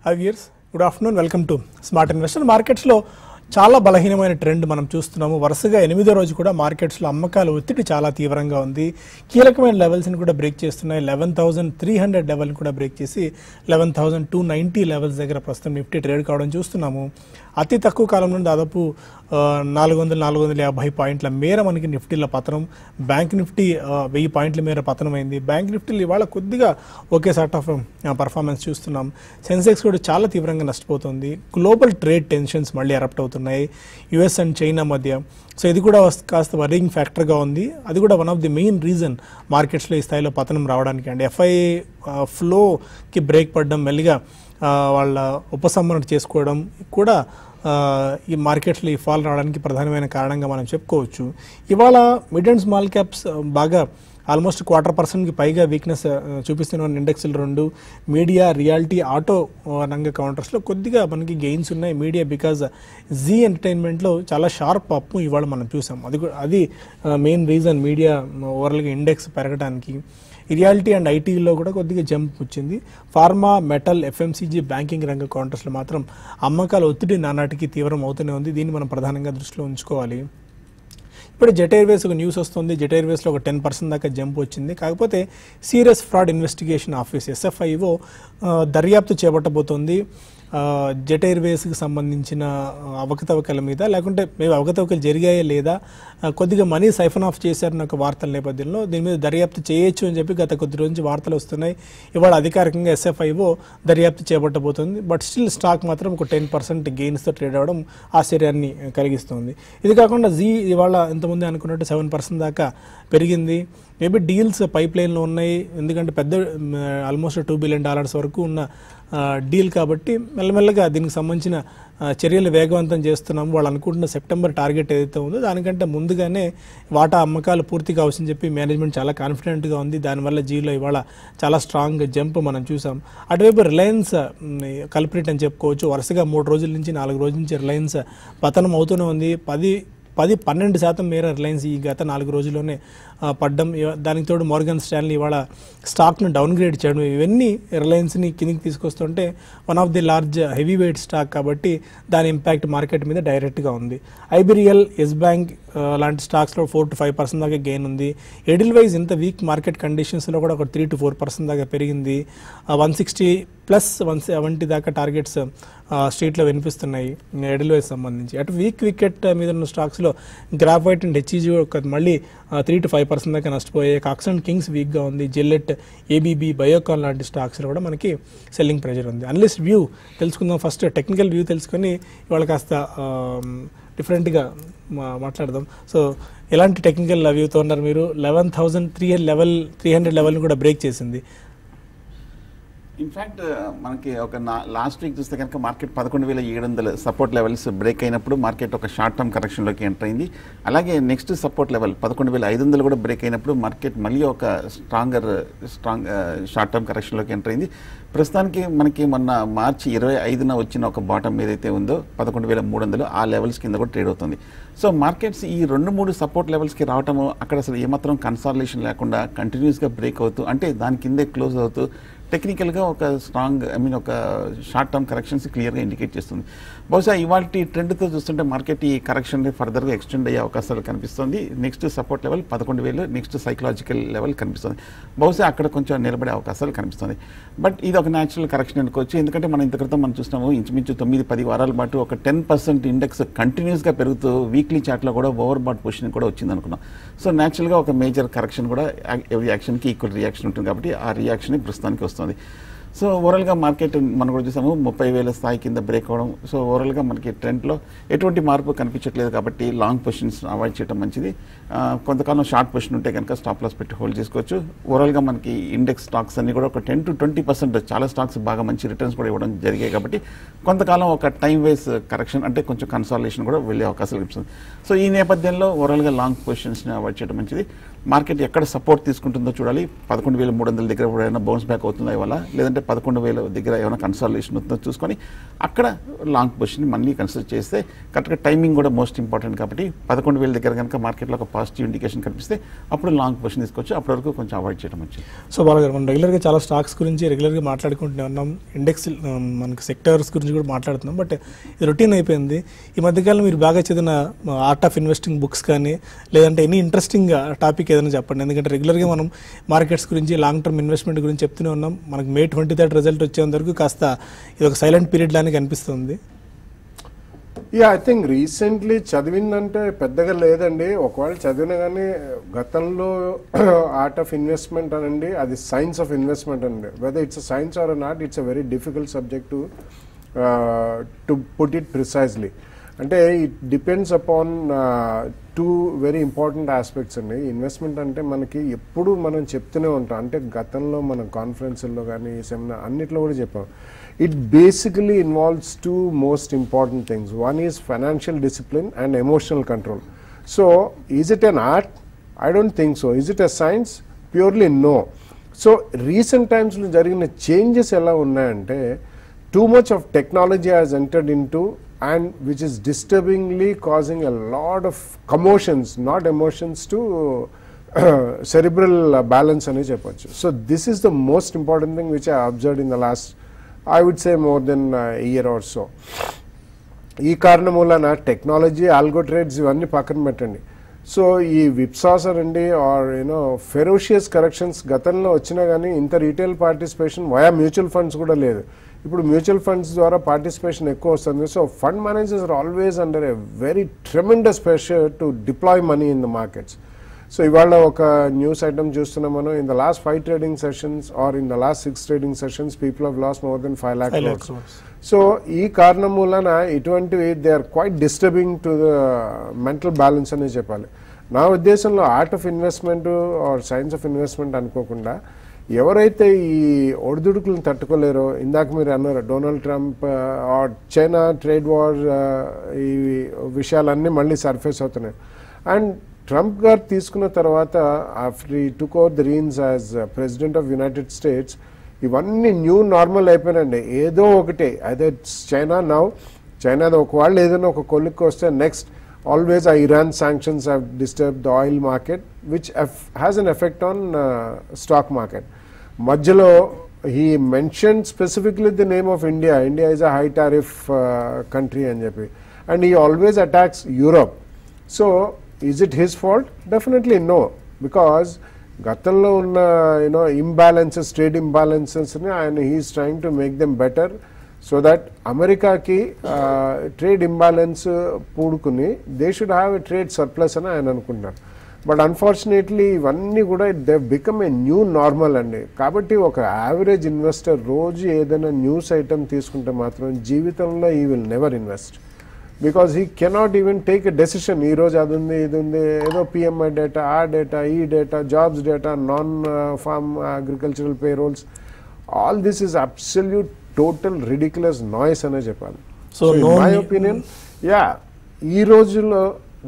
Five years good afternoon welcome to smart investor మార్కెట్స్లో చాలా బలహీనమైన ట్రెండ్ మనం చూస్తున్నాము వరుసగా ఎనిమిదో రోజు కూడా మార్కెట్స్లో అమ్మకాల ఒత్తిడి చాలా తీవ్రంగా ఉంది కీలకమైన లెవెల్స్ని కూడా బ్రేక్ చేస్తున్నాయి లెవెన్ థౌసండ్ త్రీ హండ్రెడ్ లెవెల్ని కూడా బ్రేక్ చేసి eleven thousand two ninety levels దగ్గర ప్రస్తుతం నిఫ్టీ ట్రేడ్ కావడం చూస్తున్నాము అతి తక్కువ కాలంలో దాదాపు ఆ, నాలుగు వందల నాలుగు వందల యాభై పాయింట్ల మేర మనకి నిఫ్టీలో పతనం బ్యాంక్ నిఫ్టీ ఆ, వెయ్యి పాయింట్ల మేర పతనమైంది బ్యాంక్ నిఫ్టీలు ఇవాళ కొద్దిగా ఒకే సార్ట్ ఆఫ్ పర్ఫార్మెన్స్ చూస్తున్నాం సెన్సెక్స్ కూడా చాలా తీవ్రంగా నష్టపోతుంది గ్లోబల్ ట్రేడ్ టెన్షన్స్ మళ్ళీ ఎరప్ట్ అవుతున్నాయి యుఎస్ అండ్ చైనా మధ్య సో ఇది కూడా వస్- కాస్త వరింగ్ ఫ్యాక్టర్గా ఉంది అది కూడా one of the main reason మార్కెట్స్లో ఈ స్థాయిలో పతనం రావడానికి అండి ఎఫ్ఐ ఫ్లోకి బ్రేక్ పడడం మెల్లిగా ఆ, వాళ్ళ ఉపసంహరణ చేసుకోవడం కూడా ఆ, ఈ మార్కెట్స్లో ఈ ఫాల్ రావడానికి ప్రధానమైన కారణంగా మనం చెప్పుకోవచ్చు ఇవాళ మిడ్ అండ్ స్మాల్ క్యాప్స్ బాగా ఆల్మోస్ట్ క్వార్టర్ పర్సెంట్కి పైగా వీక్నెస్ చూపిస్తున్న ఇండెక్స్లు రెండు మీడియా రియాలిటీ ఆటో రంగ కౌంటర్స్లో కొద్దిగా మనకి గెయిన్స్ ఉన్నాయి మీడియా బికాజ్ జీ ఎంటర్టైన్మెంట్లో చాలా షార్ప్ అప్పు ఇవాళ మనం చూసాం అది కూడా అది మెయిన్ రీజన్ మీడియా ఓవరాల్గా ఇండెక్స్ పెరగడానికి రియాలిటీ అండ్ ఐటీలో కూడా కొద్దిగా జంప్ వచ్చింది ఫార్మా మెటల్ ఎఫ్ఎంసీజీ బ్యాంకింగ్ రంగ కౌంటర్స్లో మాత్రం అమ్మకాల ఒత్తిడి నానాటికి తీవ్రం అవుతూనే ఉంది దీన్ని మనం ప్రధానంగా దృష్టిలో ఉంచుకోవాలి ఇప్పుడు జెట్ ఎయిర్వేస్ ఒక న్యూస్ వస్తుంది జెట్ ఎయిర్వేస్లో ఒక టెన్ పర్సెంట్ దాకా జంప్ వచ్చింది కాకపోతే serious fraud investigation office SFIO దర్యాప్తు చేపట్టబోతోంది ఆ, జెట్ ఎయిర్వేస్కి సంబంధించిన ఆ, అవకతవకల మీద లేకుంటే మేము అవకతవకలు జరిగాయా లేదా ఆ, కొద్దిగా మనీ సైఫన్ ఆఫ్ చేశారన్న ఒక వార్తల నేపథ్యంలో దీని మీద దర్యాప్తు చేయొచ్చు అని చెప్పి గత కొద్ది రోజు నుంచి వార్తలు వస్తున్నాయి ఇవాళ అధికారికంగా ఎస్ఎఫ్ఐఓ దర్యాప్తు చేపట్టబోతోంది బట్ స్టిల్ స్టాక్ మాత్రం ఒక టెన్ పర్సెంట్ గెయిన్స్తో ట్రేడ్ అవ్వడం ఆశ్చర్యాన్ని కలిగిస్తుంది ఇది కాకుండా జీ ఇవాళ ఇంతకుముందు అనుకున్నట్టు సెవెన్ పర్సెంట్ దాకా పెరిగింది మేబీ డీల్స్ పైప్ లైన్లో ఉన్నాయి ఎందుకంటే పెద్ద ఆల్మోస్ట్ టూ బిలియన్ డాలర్స్ వరకు ఉన్న ఆ, డీల్ కాబట్టి మెల్లమెల్లగా దీనికి సంబంధించిన ఆ, చర్యలు వేగవంతం చేస్తున్నాము వాళ్ళు అనుకుంటున్న సెప్టెంబర్ టార్గెట్ ఏదైతే ఉందో దానికంటే ముందుగానే వాటా అమ్మకాలు పూర్తి కావచ్చని చెప్పి మేనేజ్మెంట్ చాలా కాన్ఫిడెంట్గా ఉంది దానివల్ల జీలో ఇవాళ చాలా స్ట్రాంగ్ జంప్ మనం చూసాం అటువైపు రిలయన్స్ కల్పరేట్ అని చెప్పుకోవచ్చు వరుసగా మూడు రోజుల నుంచి నాలుగు రోజుల నుంచి రిలయన్స్ పతనం అవుతూనే ఉంది పది పది పన్నెండు శాతం మేర రిలయన్స్ ఈ గత నాలుగు రోజుల్లోనే ఆ, పడ్డం ఇవ- దానికి తోడు మోర్గన్ స్టాన్లీ ఇవాళ స్టాక్ను డౌన్గ్రేడ్ చేయడం ఇవన్నీ రిలయన్స్ని కిందికి తీసుకొస్తుంటే one of the large heavy weight stock కాబట్టి దాని ఇంపాక్ట్ మార్కెట్ మీద డైరెక్ట్గా ఉంది ఐబిరియల్ ఎస్ బ్యాంక్ ఆ, లాంటి స్టాక్స్లో ఫోర్ టు ఫైవ్ పర్సెంట్ దాకా గెయిన్ ఉంది ఎడిల్ వైజ్ ఇంత వీక్ మార్కెట్ కండిషన్స్లో కూడా ఒక త్రీ టు ఫోర్ పర్సెంట్ దాకా పెరిగింది one sixty plus one seventy దాకా టార్గెట్స్ స్ట్రీట్లో వినిపిస్తున్నాయి ఎడిల్ వైజ్ సంబంధించి అటు వీక్ వికెట్ మీద ఉన్న స్టాక్స్లో గ్రాఫైట్ అండ్ హెచ్ఈజీ ఒక మళ్ళీ త్రీ టు ఫైవ్ పర్సెంట్ దాకా నష్టపోయాయి కాక్స్ అండ్ కింగ్స్ వీక్గా ఉంది జిల్లెట్ ఏబీబీ బయోకాన్ లాంటి స్టాక్స్లో కూడా మనకి సెల్లింగ్ ప్రెషర్ ఉంది అన్లిస్ట్ వ్యూ తెలుసుకుందాం ఫస్ట్ టెక్నికల్ వ్యూ తెలుసుకొని ఇవాళ కాస్త డిఫరెంట్గా మాట్లాడదాం సో ఎలాంటి టెక్నికల్ వ్యూతో ఉన్నారు మీరు eleven thousand three level three hundred లెవెల్ని కూడా బ్రేక్ చేసింది ఇన్ఫ్యాక్ట్ మనకి ఒక లాస్ట్ వీక్ చూస్తే కనుక మార్కెట్ పదకొండు వేల ఏడు వందల సపోర్ట్ లెవెల్స్ బ్రేక్ అయినప్పుడు మార్కెట్ ఒక షార్ట్ టర్మ్ కరెక్షన్లోకి ఎంటర్ అయింది అలాగే నెక్స్ట్ సపోర్ట్ లెవెల్ పదకొండు వేల ఐదు వందలు కూడా బ్రేక్ అయినప్పుడు మార్కెట్ మళ్ళీ ఒక స్ట్రాంగర్ స్ట్రాంగ్ షార్ట్ టర్మ్ కరెక్షన్లోకి ఎంటర్ అయింది ప్రస్తుతానికి మనకి మొన్న మార్చి ఇరవై ఐదున వచ్చిన ఒక బాటం ఏదైతే ఉందో పదకొండు వేల మూడు వందలు ఆ లెవెల్స్ కింద కూడా ట్రేడ్ అవుతుంది సో మార్కెట్స్ ఈ రెండు మూడు సపోర్ట్ లెవెల్స్కి రావటము అక్కడ అసలు ఏమాత్రం కన్సాలేషన్ లేకుండా కంటిన్యూస్గా బ్రేక్ అవుతూ అంటే దాని కిందే క్లోజ్ అవుతూ టెక్నికల్గా ఒక స్ట్రాంగ్ ఐ మీన్ ఒక షార్ట్ టర్మ్ కరెక్షన్స్ క్లియర్గా ఇండికేట్ చేస్తుంది బహుశా ఇవాళ ట్రెండ్తో చూస్తుంటే మార్కెట్ ఈ కరెక్షన్ ఫర్దర్గా ఎక్స్టెండ్ అయ్యే అవకాశాలు కనిపిస్తుంది నెక్స్ట్ సపోర్ట్ లెవెల్ పదకొండు వేలు నెక్స్ట్ సైకలాజికల్ లెవెల్ కనిపిస్తుంది బహుశా అక్కడ కొంచెం నిలబడే అవకాశాలు కనిపిస్తుంది బట్ ఇది ఒక న్యాచురల్ కరెక్షన్ అనుకోవచ్చు ఎందుకంటే మనం ఇంత క్రితం మనం చూసినాము ఇంచుమించు తొమ్మిది పది వారాల పాటు ఒక టెన్ పర్సెంట్ ఇండెక్స్ కంటిన్యూస్గా పెరుగుతూ వీక్లీ చార్ట్లో కూడా ఓవర్ బాట్ పొజిషన్ కూడా వచ్చింది అనుకున్నాం సో న్యాచురల్గా ఒక మేజర్ కరెక్షన్ కూడా ఎవ్రీ యాక్షన్కి ఈక్వల్ రియాక్షన్ ఉంటుంది కాబట్టి ఆ రియాక్షన్ ప్రస్తుతానికి వస్తుంది సో ఓవరాల్గా మార్కెట్ మనం కూడా చూసాము ముప్పై వేల స్థాయి కింద బ్రేక్ అవ్వడం సో ఓవరాల్గా మనకి ట్రెండ్లో ఎటువంటి మార్పు కనిపించట్లేదు కాబట్టి లాంగ్ పొజిషన్స్ అవాయిడ్ చేయడం మంచిది ఆ, కొంతకాలం షార్ట్ పొజిషన్ ఉంటే కనుక స్టాప్ లాస్ పెట్టి హోల్డ్ చేసుకోవచ్చు ఓవరాల్గా మనకి ఇండెక్స్ స్టాక్స్ అన్ని కూడా ఒక టెన్ టు ట్వంటీ పర్సెంట్ చాలా స్టాక్స్ బాగా మంచి రిటర్న్స్ కూడా ఇవ్వడం జరిగాయి కాబట్టి కొంతకాలం ఒక టైం వైస్ కరెక్షన్ అంటే కొంచెం కన్సాలేషన్ కూడా వెళ్ళే అవకాశాలు కనిపిస్తుంది సో ఈ నేపథ్యంలో ఓవరాల్గా లాంగ్ పొజిషన్స్ని అవాయిడ్ చేయడం మంచిది మార్కెట్ ఎక్కడ సపోర్ట్ తీసుకుంటుందో చూడాలి పదకొండు వేల మూడు వందల దగ్గర ఏమైనా బౌన్స్ బ్యాక్ అవుతుందా ఇవాళ లేదంటే పదకొండు వేల దగ్గర ఏమైనా కన్సాలేషన్ అవుతుందో చూసుకొని అక్కడ లాంగ్ పొజిషన్ మళ్ళీ కన్సిడర్ చేస్తే కరెక్ట్గా టైమింగ్ కూడా మోస్ట్ ఇంపార్టెంట్ కాబట్టి పదకొండు వేల దగ్గర కనుక మార్కెట్లో ఒక పాజిటివ్ ఇండికేషన్ కనిపిస్తే అప్పుడు లాంగ్ పొజిషన్ తీసుకోవచ్చు అప్పటి వరకు కొంచెం అవాయిడ్ చేయడం మంచిది సో బాలగారు మనం రెగ్యులర్గా చాలా స్టాక్స్ గురించి రెగ్యులర్గా మాట్లాడుకుంటూనే ఉన్నాం ఇండెక్స్ మనకి సెక్టర్స్ గురించి కూడా మాట్లాడుతున్నాం బట్ ఇది రొటీన్ అయిపోయింది ఈ మధ్యకాలం మీరు బాగా చదివిన ఆర్ట్ ఆఫ్ ఇన్వెస్టింగ్ బుక్స్ కానీ లేదంటే ఎనీ ఇంట్రెస్టింగ్ టాపిక్ ఏదైనా చెప్పండి ఎందుకంటే రెగ్యులర్గా మనం మార్కెట్స్ గురించి లాంగ్ టర్మ్ ఇన్వెస్ట్మెంట్ గురించి చెప్తూనే ఉన్నాం మనకి మే ట్వంటీ థర్డ్ రిజల్ట్ వచ్చేంత వరకు కాస్త ఇది ఒక సైలెంట్ పీరియడ్ లానే కనిపిస్తుంది యా ఐ థింక్ రీసెంట్లీ చదివిందంటే పెద్దగా లేదండి ఒకవేళ చదివిన కానీ గతంలో ఆర్ట్ ఆఫ్ ఇన్వెస్ట్మెంట్ అనండి అది సైన్స్ ఆఫ్ ఇన్వెస్ట్మెంట్ అండి whether it's science or not it's a very difficult subject to to put it precisely అంటే it depends upon two very important aspects అండి ఇన్వెస్ట్మెంట్ అంటే మనకి ఎప్పుడు మనం చెప్తూనే ఉంటాం అంటే గతంలో మన కాన్ఫరెన్స్లో కానీ సెమినార్ అన్నిట్లో కూడా చెప్పాం it basically involves two most important things one is financial discipline and emotional control so is it an art I don't think so is it a science purely no so recent టైమ్స్లో జరిగిన changes ఎలా ఉన్నాయంటే too much of technology has entered into and which is disturbingly causing a lot of commotions not emotions to cerebral uh, balance అని చెప్పొచ్చు so this is the most important thing which I observe in the last I would say more than year or so ఈ కారణం వలన technology algo trades ఇవన్నీ పక్కన పెట్టండి so ఈ విప్సాసర్ అండి ఆర్ యూనో ఫెరోషియస్ కరెక్షన్స్ గతంలో వచ్చినా కానీ ఇంత retail participation via mutual funds కూడా లేదు ఇప్పుడు మ్యూచువల్ ఫండ్స్ ద్వారా పార్టిసిపేషన్ ఎక్కువ వస్తుంది so fund managers are always under a very tremendous pressure to deploy money in the markets so ఇవాళ ఒక న్యూస్ ఐటమ్ చూస్తున్నాం మనం in the last five trading sessions or in the last six trading sessions people of lost more than five lakh Five lakh crores crores. So ఈ కారణం వలన ఇటువంటివి they are quite disturbing to the mental balance అనే చెప్పాలి నా ఉద్దేశంలో art of investment or science of investment అనుకోకుండా ఎవరైతే ఈ ఒడిదుడుకులను తట్టుకోలేరో ఇందాక మీరు అన్నారు Donald Trump or China trade war ఈ విషయాలన్నీ మళ్ళీ సర్ఫేస్ అవుతున్నాయి అండ్ ట్రంప్ గారు తీసుకున్న తర్వాత after he took over the reins as president of United States ఇవన్నీ న్యూ నార్మల్ అయిపోయినండి ఏదో ఒకటి అదే చైనా నౌ చైనా ఒకవేళ ఏదైనా ఒక కొలిక్కి వస్తే నెక్స్ట్ ఆల్వేస్ ఆ Iran sanctions have disturb the oil market which has an effect on stock market మధ్యలో he mention specifically the name of India India is a high tariff country అని చెప్పి and he always attacks Europe so is it his fault definitely no because గతంలో ఉన్న you know imbalances trade ఇంబ్యాలెన్సెస్ని ఆయన he's trying to make them better so that అమెరికాకి trade imbalance పూడుకుని they should have a trade surplus అని ఆయన అనుకుంటారు but unfortunately ఇవన్నీ కూడా they become a new normal అండి కాబట్టి ఒక యావరేజ్ ఇన్వెస్టర్ రోజు ఏదైనా న్యూస్ ఐటమ్ తీసుకుంటే మాత్రం జీవితంలో he will never invest because he cannot even take a decision ఈ రోజు అది ఉంది ఇది ఉంది ఏదో పిఎంఐ డేటా ఆ డేటా ఈ data jobs data non farm agricultural payrolls all this is absolute total ridiculous noise అనే చెప్పాలి So, so no my ne- opinion yeah ఈ రోజుల్లో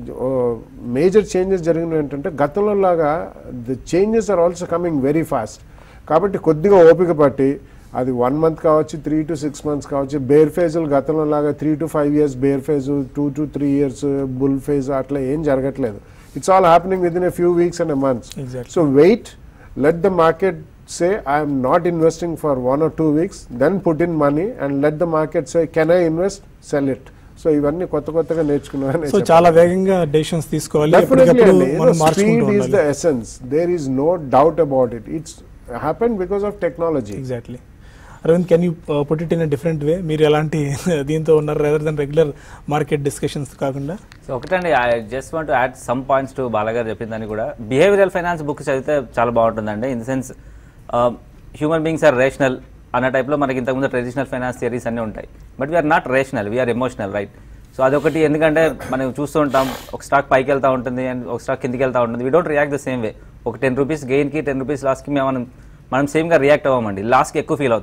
మేజర్ చేంజెస్ జరిగినవి ఏంటంటే గతంలో లాగా the changes are also coming very fast కాబట్టి కొద్దిగా ఓపిక పట్టి అది వన్ మంత్ కావచ్చు త్రీ టు సిక్స్ మంత్స్ కావచ్చు బేర్ ఫేజులు గతంలో లాగా three to five years bear phase two to three years bull phase అట్లా ఏం జరగట్లేదు it's all happening with in a few weeks and a months Exactly. So wait let the market say I am not investing for one or two weeks, then put in money and let the market say, can I invest? Sell it. So ఇవన్నీ కొత్త కొత్తగా నేర్చుకున్నాను so చాలా వేగంగా decisions తీసుకోవాలి definitely ఎప్పటికప్పుడు అండి మనం మార్చుకుంటూ స్పీడ్ ఈస్ ద ఉండాలి essence there is no doubt about it it's happen because of technology exactly Arvind can you put it in different way మీరు ఎలాంటి దీంతో ఉన్నారు rather than regular market discussions కాకుండా సో ఒకటండి I just want add some points to బాలగారు చెప్పిన దాన్ని కూడా బిహేవియరల్ ఫైనాన్స్ బుక్ చదివితే చాలా బాగుంటుందండి in the sense human beings are rational అన్న టైప్లో మనకి ఇంతకుముందు ట్రెడిషనల్ ఫైనాన్స్ థియరీస్ అన్నీ ఉంటాయి but we are not rational we are emotional right so అదొకటి ఎందుకంటే మనం చూస్తూ ఉంటాం ఒక స్టాక్ పైకి వెళ్తూ ఉంటుంది అండ్ ఒక స్టాక్ కిందికి వెళ్తూ ఉంటుంది we don't react the same way ఒక టెన్ రూపీస్ గెయిన్కి టెన్ రూపీస్ లాస్కి మేము మనం మనం సేమ్గా రియాక్ట్ అవ్వమండి లాస్కి ఎక్కువ ఫీల్ అవుతాం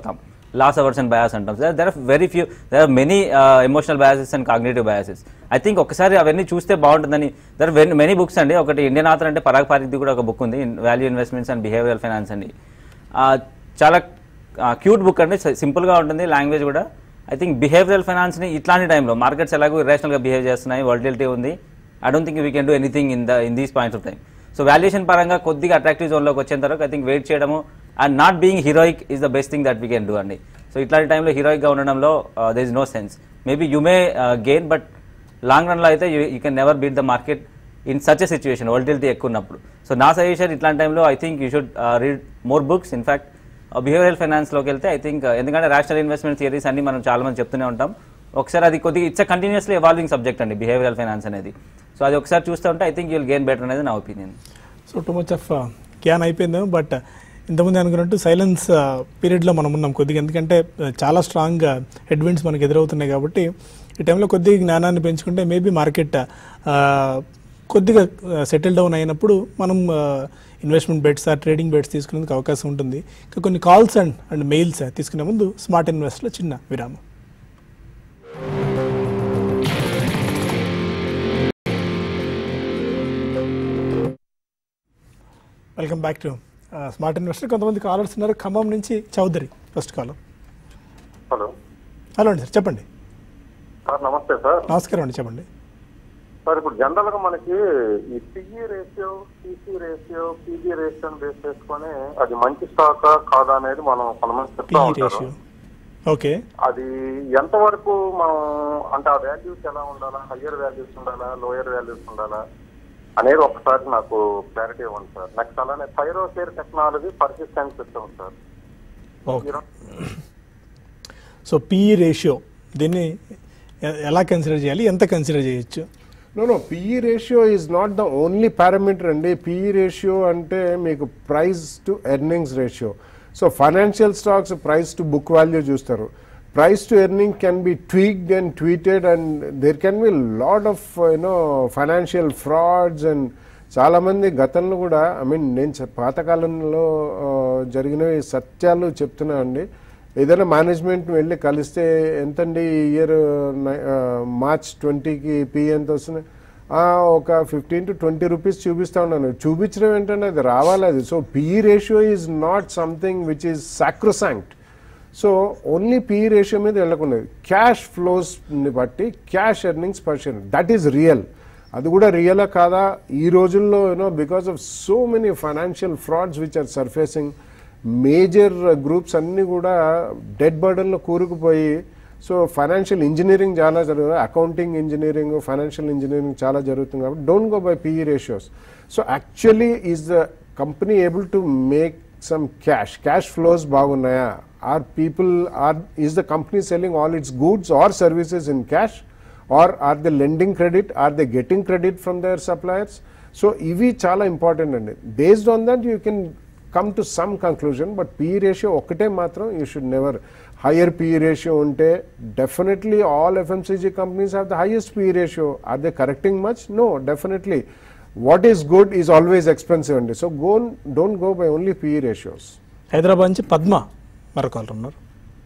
లాస్ అవర్షన్ బయాస్ అంటాం there are very few there are many emotional biases and cognitive biases I think ఒకసారి అవన్నీ చూస్తే బాగుంటుందని దర్ వెరీ మెనీ బుక్స్ అండి ఒకటి ఇండియన్ ఆథర్ అంటే పరాగ్ పారిక్ది కూడా ఒక బుక్ ఉంది value investments and behavioural finance అండి ఆ, చాలా క్యూట్ బుక్ అండి సింపుల్గా ఉంటుంది లాంగ్వేజ్ కూడా ఐ థింక్ బిహేవియరల్ ఫైనాన్స్ని ఇట్లాంటి టైంలో మార్కెట్స్ ఎలాగో ఇరేషనల్గా బిహేవ్ చేస్తున్నాయి వాలిటిలిటీ ఉంది I don't think we can do anything in the in these points of time so valuation పరంగా కొద్దిగా అట్రాక్టివ్ జోన్లోకి వచ్చేంత వరకు ఐ థింక్ వెయిట్ చేయడము and not being heroic is the best thing that we can do అండి so ఇట్లాంటి టైంలో హీరోయిక్గా ఉండడంలో there is no sense maybe you may gain but long రన్లో అయితే you can never beat the market in such a situation volatility ఎక్కువ ఉన్నప్పుడు so నా సజెషన్ ఇట్లాంటి టైంలో I think you should read more books in fact behavioural ఫైనాన్స్లోకి వెళ్తే I think ఎందుకంటే రేషనల్ ఇన్వెస్ట్మెంట్ థియరీస్ అన్ని మనం చాలా మంది చెప్తూనే ఉంటాం ఒకసారి అది కొద్దిగా ఇట్స్ కంటిన్యూస్లీ ఎవాల్వింగ్ సబ్జెక్ట్ అండి బిహేవియరల్ ఫైనాన్స్ అనేది సో అది ఒకసారి చూస్తూ ఉంటే I think you'll gain better అనేది నా opinion so too much of క్యాన్ అయిపోయిందేమో బట్ ఇంతకుముందు అనుకున్నట్టు సైలెన్స్ పీరియడ్లో మనం ఉన్నాం కొద్దిగా ఎందుకంటే uh, చాలా స్ట్రాంగ్ హెడ్ విండ్స్ మనకు ఎదురవుతున్నాయి కాబట్టి ఈ టైంలో కొద్దిగా జ్ఞానాన్ని పెంచుకుంటే మేబీ మార్కెట్ కొద్దిగా సెటిల్ డౌన్ అయినప్పుడు మనం ఇన్వెస్ట్మెంట్ బెట్స్ ట్రేడింగ్ బెట్స్ తీసుకునేందుకు అవకాశం ఉంటుంది ఇంకా కొన్ని కాల్స్ అండ్ అండ్ మెయిల్స్ తీసుకునే ముందు స్మార్ట్ ఇన్వెస్ట్లో చిన్న విరామం welcome back to smart investor కొంతమంది కాలర్స్ ఉన్నారు ఖమ్మం నుంచి Chowdary first caller hello hello అండి సార్ చెప్పండి సార్ నమస్తే సార్ నమస్కారం అండి చెప్పండి సార్ ఇప్పుడు జనరల్ గా మనకి ఈ PE ratio CC ratio PG ratio base చేసుకొని అది మంచి స్టాక్ కాదా అనేది మనం కొంతమంది చెప్తా పిఈ ఉంటారు రేషియో ఓకే అది ఎంత వరకు మనం అంటే ఆ వాల్యూస్ ఎలా ఉండాలా హయ్యర్ వాల్యూస్ ఉండాలా లోయర్ వాల్యూస్ ఉండాలా అనేది ఒకసారి నాకు క్లారిటీ ఇవ్వండి సార్ నెక్స్ట్ అలానే Thyrocare technology persistence system sir okay so PE ratio దీన్ని ఎ- ఎలా కన్సిడర్ చేయాలి ఎంత కన్సిడర్ చేయొచ్చు no no PE ratio is not the only parameter అండి పిఈ రేషియో అంటే మీకు price to earnings ratio so financial stocks price to book value చూస్తారు price to earning can be tweaked and tweeted and there can be lot of you know financial frauds and చాలామంది గతంలో కూడా I mean నేను చె- పాతకాలంలో ఆ, జరిగినవి సత్యాలు చెప్తున్నా అండి ఏదైనా మేనేజ్మెంట్ వెళ్ళి కలిస్తే ఎంతండి ఈ ఇయర్ మార్చ్ ట్వంటీకి పి ఎంత వస్తుంది ఆ, ఒక ఫిఫ్టీన్ టు ట్వంటీ రూపీస్ చూపిస్తా ఉన్నాను చూపించడం ఏంటంటే అది రావాలి అది so PE ratio is not something which is sacrosanct so only P ratio మీద వెళ్ళకుండా క్యాష్ ఫ్లోస్ని బట్టి cash earnings per share that is real అది కూడా రియలా కాదా ఈ రోజుల్లో you know because of so many financial frauds which are surfacing major groups అన్నీ కూడా డెడ్ బర్డన్లో కూరుకుపోయి సో ఫైనాన్షియల్ ఇంజనీరింగ్ చాలా జరుగుతుంది అకౌంటింగ్ ఇంజనీరింగ్ ఫైనాన్షియల్ ఇంజనీరింగ్ చాలా జరుగుతుంది కాబట్టి don't go by PE ratios so actually is the company able to make some cash cash flows బాగున్నాయా or people or is the company selling all its goods or services in cash or or they lending credit or they getting credit from their suppliers so ఇవి చాలా important అండి based on that you can come to some conclusion but P ratio ఒక్కటే మాత్రం you should never higher P ratio ఉంటే definitely all FMCG companies have the highest P ratio are they correcting much no definitely what is good is always expensive అండి so go don't go by only P ratios Hyderabad నుంచి పద్మ మరో caller ఉన్నారు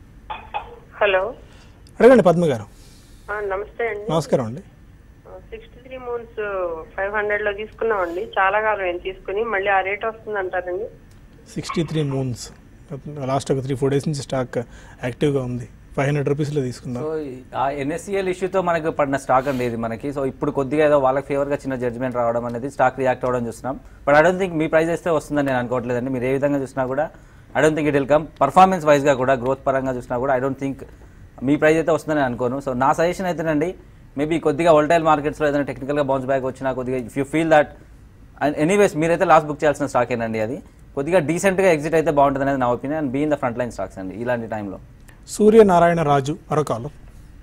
hello అడగండి పద్మ గారు ఆ, నమస్తే అండి నమస్కారం అండి sixty three moons five hundred లో తీసుకున్నామండి చాలా కాలం ఏం తీసుకుని మళ్ళీ ఆ రేట్ వస్తుంది అంటారండి సిక్స్టీ త్రీ మూన్స్ లాస్ట్ ఒక త్రీ ఫోర్ డేస్ నుంచి స్టాక్ యాక్టివ్గా ఉంది ఫైవ్ హండ్రెడ్ రూపీస్లో తీసుకుందాం సో ఆ ఎన్ఎస్సిఎల్ ఇష్యూతో మనకు పడిన స్టాక్ అండి ఇది మనకి సో ఇప్పుడు కొద్దిగా ఏదో వాళ్ళకి ఫేవర్గా చిన్న జడ్జ్మెంట్ రావడం అనేది స్టాక్ రియాక్ట్ అవ్వడం చూస్తున్నాం బట్ ఐ డోంట్ థింక్ మీ ప్రైస్ వేస్తే వస్తుందని నేను అనుకోవట్లేదండి మీరు ఏ విధంగా చూసినా కూడా I don't think it will come performance వైజ్గా కూడా గ్రోత్ పరంగా చూసినా కూడా ఐ డోంట్ థింక్ మీ ప్రైస్ అయితే వస్తుందని అనుకోను సో నా సజెషన్ అయితేనండి మేబీ కొద్దిగా వోల్టైల్ మార్కెట్స్లో ఏదైనా టెక్నికల్గా బౌన్స్ బ్యాక్ వచ్చినా కొద్దిగా if you feel that and anyways మీరైతే లాస్ట్ బుక్ చేయాల్సిన స్టాక్ ఏనండి అది కొద్దిగా డీసెంట్గా ఎగ్జిట్ అయితే బాగుంటుంది అనేది నా opinion and be in the front line stocks అండి ఇలాంటి టైంలో సూర్యనారాయణ రాజు మరో కాలర్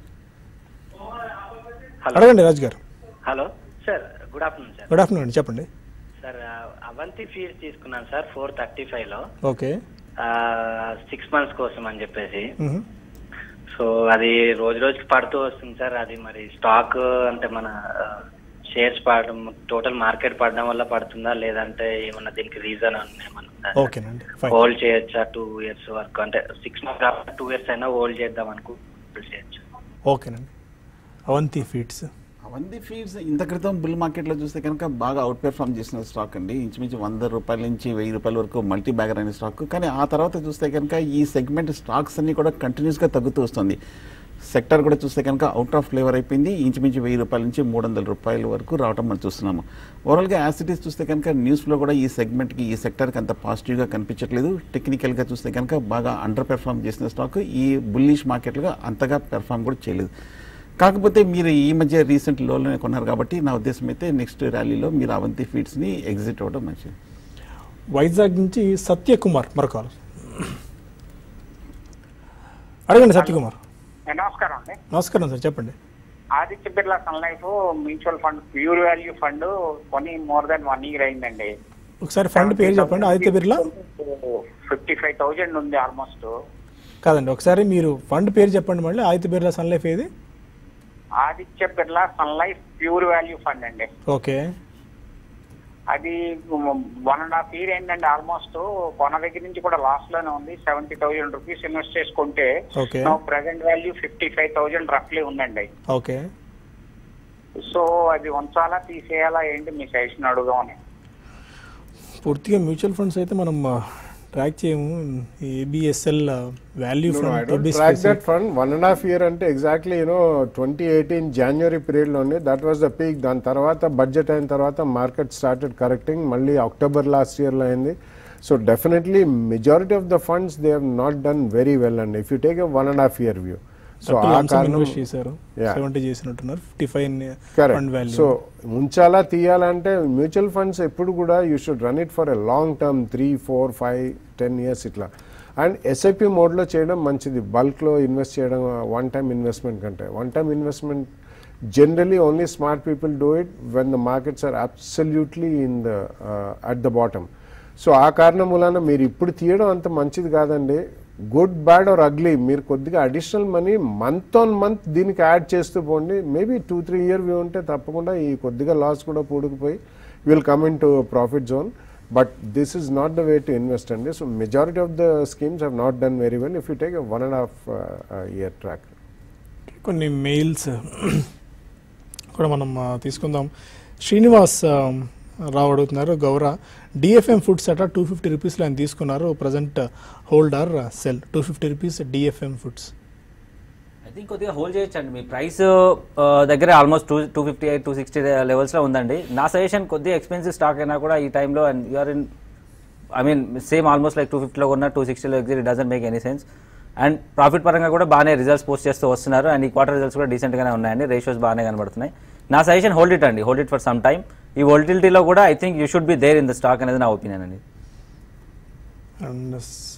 అడగండి రాజు గారు hello sir good afternoon sir good afternoon అండి చెప్పండి సార్ ఆ, అవంతి ఫీజ్ తీసుకున్నాను సార్ ఫోర్ థర్టీ ఫైవ్ లో ఓకే సిక్స్ మంత్స్ కోసం అని చెప్పేసి మ్మ్. సో అది రోజు రోజుకి పడుతూ వస్తుంది సార్ అది మరి స్టాక్ అంటే మన షేర్స్ పడడం టోటల్ మార్కెట్ పడడం వల్ల పడుతుందా లేదంటే ఏమన్నా దీనికి రీజన్ ఏమన్నా ఓకేనండి ఫైన్ హోల్డ్ చేయొచ్చా టూ ఇయర్స్ వరకు అంటే సిక్స్ మంత్స్ టూ ఇయర్స్ అయినా హోల్డ్ చేద్దాం అనుకో హోల్డ్ చేయొచ్చు ఓకేనండి అవంతి ఫీడ్స్ అవన్నీ ఫీడ్స్ ఇంత క్రితం బుల్ మార్కెట్లో చూస్తే కనుక బాగా అవుట్ పెర్ఫామ్ చేసిన స్టాక్ అండి ఇంచుమించు వంద రూపాయల నుంచి వెయ్యి రూపాయల వరకు మల్టీ బ్యాగర్ అనే స్టాక్ కానీ ఆ తర్వాత చూస్తే కనుక ఈ సెగ్మెంట్ స్టాక్స్ అన్ని కూడా కంటిన్యూస్గా తగ్గుతూ వస్తుంది సెక్టర్ కూడా చూస్తే కనుక అవుట్ ఆఫ్ ఫ్లేవర్ అయిపోయింది ఇంచుమించు వెయ్యి రూపాయల నుంచి మూడు వందల రూపాయల వరకు రావడం మనం చూస్తున్నాము ఓవరాల్గా యాసిటీస్ చూస్తే కనుక న్యూస్లో కూడా ఈ సెగ్మెంట్కి ఈ సెక్టర్కి అంత పాజిటివ్గా కనిపించట్లేదు టెక్నికల్గా చూస్తే కనుక బాగా అండర్ పెర్ఫామ్ చేసిన స్టాక్ ఈ బుల్లిష్ మార్కెట్లుగా అంతగా పెర్ఫామ్ కూడా చేయలేదు కాకపోతే మీరు ఈ మధ్య రీసెంట్ లోలోనే కొన్నారు కాబట్టి నా ఉద్దేశం అయితే నెక్స్ట్ ర్యాలీలో మీరు అవంతి ఫీడ్స్ని ఎగ్జిట్ అవ్వడం మంచిది వైజాగ్ నుంచి సత్యకుమార్ మరొక అడగండి సత్యకుమార్ నమస్కారం అండి నమస్కారం సార్ చెప్పండి Aditya Birla sun life mutual fund pure value fund కొని మోర్ దాన్ వన్ ఇయర్ అయిందండి ఒకసారి ఫండ్ పేరు చెప్పండి Aditya Birla fifty five thousand ఉంది ఆల్మోస్ట్ కాదండి ఒకసారి మీరు ఫండ్ పేరు చెప్పండి మళ్ళీ ఆదిత్య బిర్లా సన్ లైఫ్ ఏది Aditya Birla sun life pure value fund అండి ఓకే అది వన్ అండ్ హాఫ్ ఇయర్ అయిందండి ఆల్మోస్ట్ కొన దగ్గర నుంచి కూడా లాస్ లోనే ఉంది సెవెంటీ థౌసండ్ రూపీస్ ఇన్వెస్ట్ చేసుకుంటే okay present value fifty five thousand రఫ్లీ ఉందండి ఓకే సో అది ఉంచాలా తీసేయాలా ఏంటి మీ సజెషన్ అడుగుదామని పూర్తిగా మ్యూచువల్ ఫండ్స్ అయితే మనం ట్రాక్ చేయము ABSL value No, no, I fund don't track that fund. One and a half year అంటే ఎగ్జాక్ట్లీ యూనో ట్వంటీ ఎయిటీన్ జనవరి పీరియడ్లోనే దట్ వాస్ ద పీక్ దాని తర్వాత బడ్జెట్ అయిన తర్వాత మార్కెట్ స్టార్టెడ్ కరెక్టింగ్ మళ్ళీ అక్టోబర్ లాస్ట్ ఇయర్లో అయింది so definitely majority of the funds they have not done very well అండి if you take a one and half year view so ఆ కారణం ఇన్వెస్ట్ చేశారు Yeah. సెవెంటీ చేసినట్టున్నారు fifty five fund correct value so ఉంచాలా తీయాలంటే mutual funds ఎప్పుడు కూడా you should run it for a long term three four five ten years ఇట్లా and SIP మోడ్లో చేయడం మంచిది బల్క్లో ఇన్వెస్ట్ చేయడం వన్ టైం ఇన్వెస్ట్మెంట్ కంటే one time investment generally only smart people do it when the markets are absolutely in the at the bottom so ఆ కారణం మూలాన మీరు ఇప్పుడు తీయడం అంత మంచిది కాదండి గుడ్ బ్యాడ్ ఆర్ అగ్లీ మీరు కొద్దిగా additional money month on month దీనికి యాడ్ చేస్తూ పోండి maybe two three year view ఉంటే తప్పకుండా ఈ కొద్దిగా లాస్ కూడా పూడుకుపోయి will come into profit zone but this is not the way to invest అండి so majority of the schemes have not done very well if you take one and half year track కొన్ని mails కూడా మనం ఆ, తీసుకుందాం శ్రీనివాస్ ఆ, రావు అడుగుతున్నారు గౌర DFM foods అట టూ ఫిఫ్టీ రూపీస్లో ఆయన తీసుకున్నారు present holder sell two fifty rupees DFM foods I think కొద్దిగా హోల్డ్ చేయొచ్చండి మీ ప్రైస్ దగ్గర almost two two fifty eight two sixty లెవెల్స్లో ఉందండి నా సజెషన్ కొద్దిగా ఎక్స్పెన్సివ్ స్టాక్ అయినా కూడా ఈ టైంలో and you're in I mean same almost like two ఫిఫ్టీలో ఉన్న టూ సిక్స్టీలో exit doesn't make any sense and profit పరంగా కూడా బాగానే రిజల్ట్స్ పోస్ట్ చేస్తూ వస్తున్నారు అండ్ ఈ క్వార్టర్ రిజల్ట్స్ కూడా డీసెంట్గానే ఉన్నాయండి రేషియోస్ బాగానే కనబడుతున్నాయి నా సజెషన్ హోల్డ్ ఇట్ అండి hold it for some time ఈ వోల్టిలిటీలో కూడా I think you should be there in the stock అనేది నా ఒపీనియన్ అండి అండ్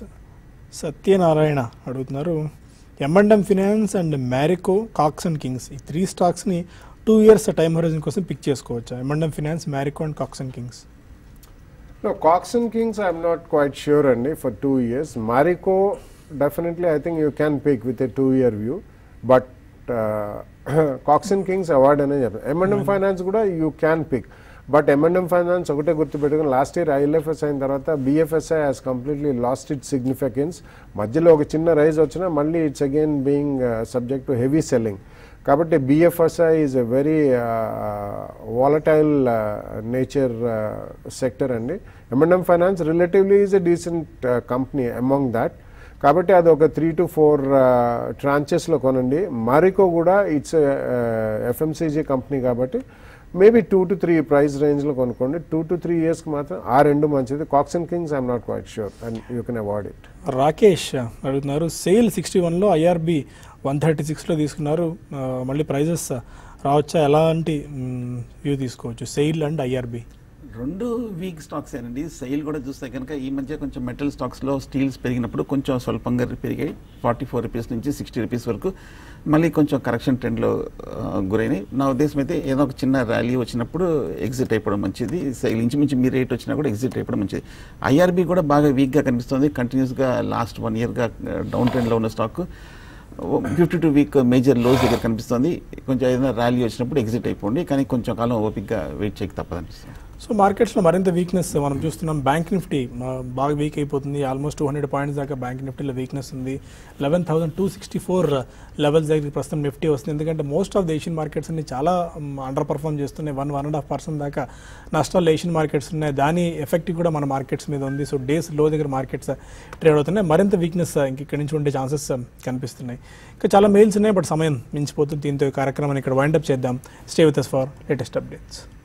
సత్యనారాయణ అడుగుతున్నారు M and M finance and Marico Cox and Kings ఈ త్రీ స్టాక్స్ని టూ ఇయర్స్ టైం హొరైజన్ కోసం పిక్ చేసుకోవచ్చు M and M finance Marico and Cox and Kings No, Cox and Kings, I'm not quite sure, Andy, for two years. Marico, definitely, I think you can pick with a two-year view. But uh, Cox and Kings award అనే చెప్పాను M and M finance కూడా you can pick but M and M finance ఒకటే గుర్తుపెట్టుకుని last year ILFS అయిన తర్వాత BFSI has completely lost it significance మధ్యలో ఒక చిన్న రైజ్ వచ్చినా మళ్ళీ it's again being subject to heavy selling కాబట్టి BFSI is a very volatile nature sector అండి M and M finance relatively is a decent company among that కాబట్టి అది ఒక త్రీ టు ఫోర్ ట్రాంచెస్లో కొనండి మారికో కూడా ఇట్స్ ఎఫ్ఎంసీజీ కంపెనీ కాబట్టి maybe two to three price రేంజ్లో కొనుక్కోండి టూ టు త్రీ ఇయర్స్కి మాత్రం ఆ రెండు మంచిది Cox and Kings I'm not quite sure and you can avoid it Rakesh అడుగుతున్నారు సేల్ సిక్స్టీ వన్లో ఐఆర్బి వన్ థర్టీ సిక్స్లో తీసుకున్నారు ఆ, మళ్ళీ ప్రైజెస్ రావచ్చా ఎలాంటి వ్యూ తీసుకోవచ్చు సెయిల్ అండ్ ఐఆర్బి రెండు వీక్ స్టాక్స్ ఏనండి సెయిల్ కూడా చూస్తే కనుక ఈ మధ్య కొంచెం మెటల్ స్టాక్స్లో స్టీల్స్ పెరిగినప్పుడు కొంచెం స్వల్పంగా పెరిగాయి ఫార్టీ ఫోర్ రూపీస్ నుంచి సిక్స్టీ రూపీస్ వరకు మళ్ళీ కొంచెం కరెక్షన్ ట్రెండ్లో గురైనాయి నా ఉద్దేశం అయితే ఏదో ఒక చిన్న ర్యాలీ వచ్చినప్పుడు ఎగ్జిట్ అయిపోవడం మంచిది సెయిల్ ఇంచుమించు మీ రేట్ వచ్చినా కూడా ఎగ్జిట్ అయిపోవడం మంచిది ఐఆర్బీ కూడా బాగా వీక్గా కనిపిస్తుంది కంటిన్యూస్గా లాస్ట్ వన్ ఇయర్గా డౌన్ ట్రెండ్లో ఉన్న stock fifty two week major lows దగ్గర కనిపిస్తుంది కొంచెం ఏదైనా ర్యాలీ వచ్చినప్పుడు ఎగ్జిట్ అయిపోండి కానీ కొంచెం కాలం ఓపిక్గా వెయిట్ చేయక తప్పదనిపిస్తుంది సో మార్కెట్స్లో మరింత వీక్నెస్ మనం చూస్తున్నాం బ్యాంక్ నిఫ్టీ ఆ, బాగా వీక్ అయిపోతుంది ఆల్మోస్ట్ టూ హండ్రెడ్ పాయింట్స్ దాకా బ్యాంక్ నిఫ్టీలో వీక్నెస్ ఉంది eleven thousand two sixty four levels దగ్గర ప్రస్తుతం నిఫ్టీ వస్తుంది ఎందుకంటే most of the Asian markets అన్ని చాలా అండర్ పర్ఫామ్ చేస్తున్నాయి one one and half percent దాకా నష్టాలు ఏషియన్ మార్కెట్స్ ఉన్నాయి దాని ఎఫెక్ట్ కూడా మన మార్కెట్స్ మీద ఉంది సో డేస్ లో దగ్గర మార్కెట్స్ ట్రేడ్ అవుతున్నాయి మరింత వీక్నెస్ ఇంక ఇక్కడి నుంచి ఉండే ఛాన్సెస్ కనిపిస్తున్నాయి ఇంకా చాలా మెయిల్స్ ఉన్నాయి బట్ సమయం మించిపోతుంది దీంతో ఈ కార్యక్రమాన్ని ఇక్కడ వైండప్ చేద్దాం stay with us for latest updates